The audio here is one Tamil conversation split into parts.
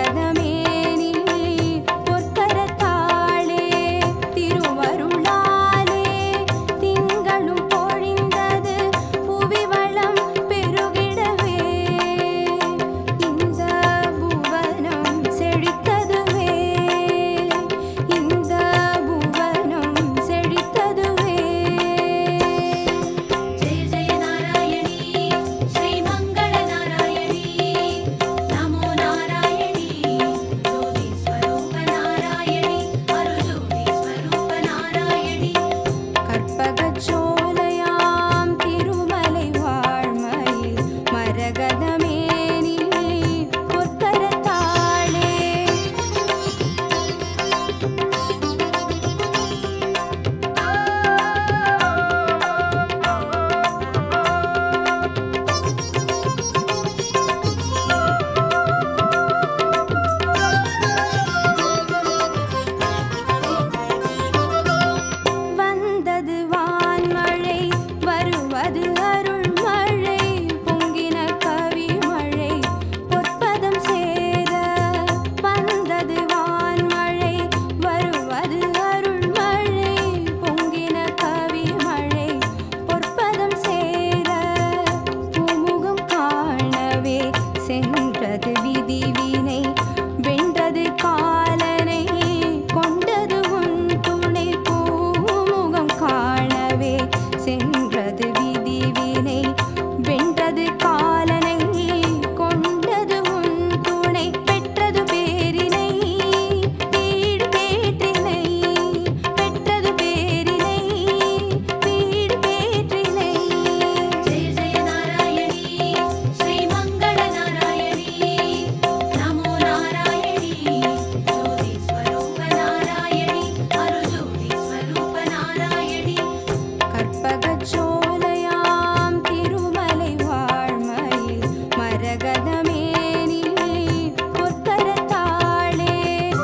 மரகதமேனி பொற்கரத்தாளே திருவருளாலே திங்களும் பொழிந்தது புவிவளம் பெருகிடவே இந்த புவனம் செழித்ததுவே இந்த புவனம் செழித்ததுவே ஜெய ஜெய நாராயணி ஸ்ரீ மங்கள நாராயணி நமோ நாராயணி ஜோதி ஸ்வரூப நாராயணி அருஜோதி ஸ்வரூப நாராயணி கற்பகச்சோலையாம் திருமலை வாழ்மயில் மரகதமேனி பொற்கரத்தாளே வந்தது வான்மழை வருவது அருள்மழை பொங்கின கவிமழை பொற்பதம் சேர வந்தது வான்மழை வருவது அருள்மழை பொங்கின கவிமழை பொற்பதம் சேர பூமுகம் காணவே சென்றது விதிவினை வென்றது காலனை கொண்டது உன் துணை பூமுகம் காணவே சென்றது விதிவினை வென்றது காலனை கொண்டது உன் துணை பெற்றது பேரினை வீடு பேற்றினை பெற்றது பேரினை வீடு பேற்றினை ஜெய ஜெய நாராயணி ஸ்ரீ மங்கள நாராயணி நமோ நாராயணி ஜோதி ஸ்வரூப நாராயணி அருஜோதி ஸ்வரூப நாராயணி கற்பகச்சோலையாம் திருமலை வாழ்மயில் மரகதமேனி பொற்கரத்தாளே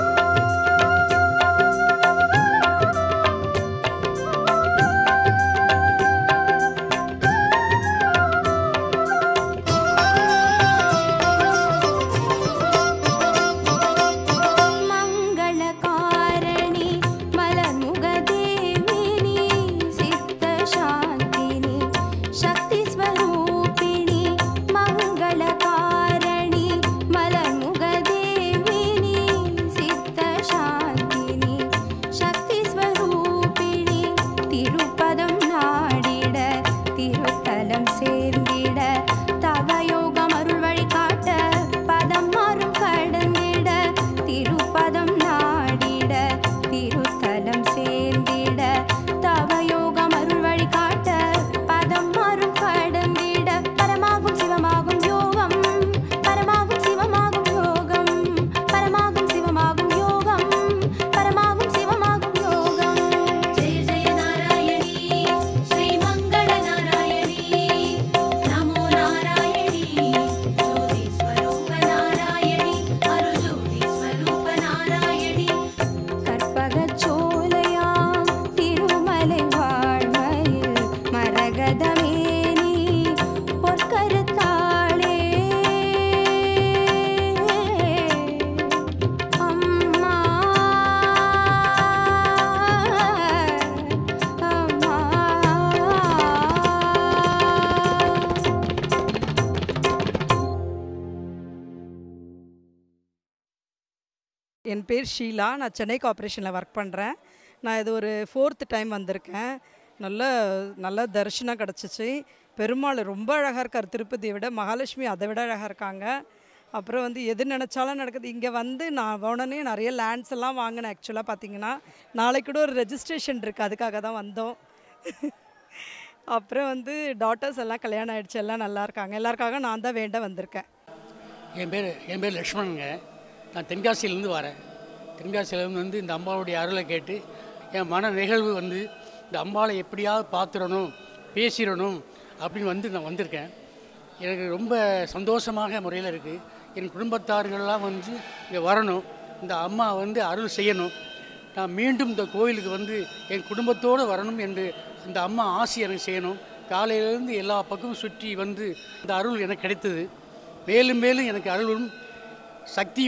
மங்களகாரணி மலர்முகதேவினி சித்த சாந்தினி சக்தி ஸ்வரூபிணி மங்களகாரணி மலர்முகதேவினி சித்த சாந்தினி சக்தி ஸ்வரூபிணி திருப்பதம் நாடிட திருத்தலம் சேர்ந்திட தவயோகம் அருள் வழி காட்ட பதம் மாறும் கடந்திட திருப்பதம் நாடிட திருத்தலம் சேர்ந்திட தவயோகம் அருள் வழி காட்ட பதம் மாறும் கடந்திட பரமாகும் சிவமாகும் யோகம் பரமாகும் சிவமாகும் யோகம் பரமாகும் சிவமாகும் யோகம் பரமாகும் சிவமாகும் யோகம் ஜெய ஜெய நாராயணி ஸ்ரீ மங்கள நாராயணி நமோ நாராயணி ஜோதி ஸ்வரூப நாராயணி அருஜோதி ஸ்வரூப நாராயணி கற்பகச்சோலையாம் திருமலை வாழ்மயில் மரகதமேனி பொற்கருத்தாளே அம்மா அம்மா என் பேர் ஷீலா நான் சென்னை கார்ப்பரேஷனில் ஒர்க் பண்ணுறேன் நான் இது ஒரு ஃபோர்த்து டைம் வந்திருக்கேன் நல்ல நல்ல தரிசனம் கிடச்சிச்சு பெருமாள் ரொம்ப அழகாக இருக்கார் திருப்பதியை விட மகாலட்சுமி அதை விட அழகாக இருக்காங்க அப்புறம் வந்து எது நினச்சாலும் நடக்குது இங்கே வந்து நான் உடனே நிறைய லேண்ட்ஸ் எல்லாம் வாங்கினேன் ஆக்சுவலாக பார்த்தீங்கன்னா நாளைக்கு கூட ஒரு ரெஜிஸ்ட்ரேஷன் இருக்குது அதுக்காக தான் வந்தோம் அப்புறம் வந்து டாட்டர்ஸ் எல்லாம் கல்யாணம் ஆயிடுச்சு எல்லாம் நல்லா இருக்காங்க எல்லாருக்காக நான் தான் வேண்ட வந்திருக்கேன் என் பேர் என் பேர் லக்ஷ்மணனுங்க நான் தென்காசியிலேருந்து வரேன் தென்காசியிலேருந்து வந்து இந்த அம்பாளுடைய அருளை கேட்டு என் மன நிகழ்வு வந்து இந்த அம்பாளை எப்படியாவது பார்த்துடணும் பேசிடணும் அப்படின்னு வந்து நான் வந்திருக்கேன் எனக்கு ரொம்ப சந்தோஷமாக முறையில் இருக்குது என் குடும்பத்தார்கள்லாம் வந்து இங்கே வரணும் இந்த அம்மா வந்து அருள் செய்யணும் நான் மீண்டும் இந்த கோயிலுக்கு வந்து என் குடும்பத்தோடு வரணும் என்று இந்த அம்மா ஆசை எனக்கு செய்யணும் காலையிலேருந்து எல்லா பக்கமும் சுற்றி வந்து இந்த அருள் எனக்கு கிடைத்தது மேலும் மேலும் எனக்கு அருளும் சக்தியும்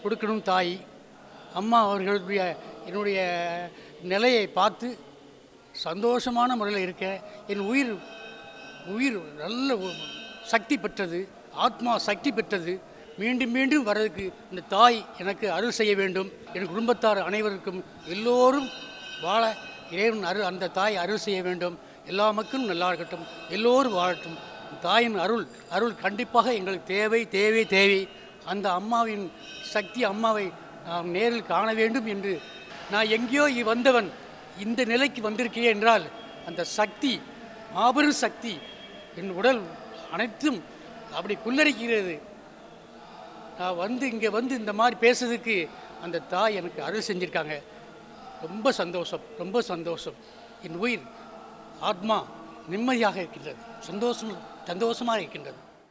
கொடுக்கணும் தாய் அம்மா அவர்களுடைய என்னுடைய நிலையை பார்த்து சந்தோஷமான முறையில் இருக்க என் உயிர் உயிர் நல்ல ஒ- சக்தி பெற்றது ஆத்மா சக்தி பெற்றது மீண்டும் மீண்டும் வர்றதுக்கு இந்த தாய் எனக்கு அருள் செய்ய வேண்டும் என் குடும்பத்தார் அனைவருக்கும் எல்லோரும் வாழ இறைவன் அருள் அந்த தாய் அருள் செய்ய வேண்டும் எல்லா மக்களும் நல்லா இருக்கட்டும் எல்லோரும் வாழட்டும் தாயின் அருள் அருள் கண்டிப்பாக எங்களுக்கு தேவை தேவை தேவை அந்த அம்மாவின் சக்தி அம்மாவை நாம் நேரில் காண வேண்டும் என்று நான் எங்கேயோ இ- வந்தவன் இந்த நிலைக்கு வந்திருக்கேன் என்றால் அந்த சக்தி மாபெரும் சக்தி என் உடல் அனைத்தும் அப்படி புல்லரிக்கிறது நான் வந்து இங்கே வந்து இந்த மாதிரி பேசுறதுக்கு அந்த தாய் எனக்கு அருள் செஞ்சுருக்காங்க ரொம்ப சந்தோஷம் ரொம்ப சந்தோஷம் என் உயிர் ஆத்மா நிம்மதியாக இருக்கின்றது சந்தோஷம் சந்தோஷமாக இருக்கின்றது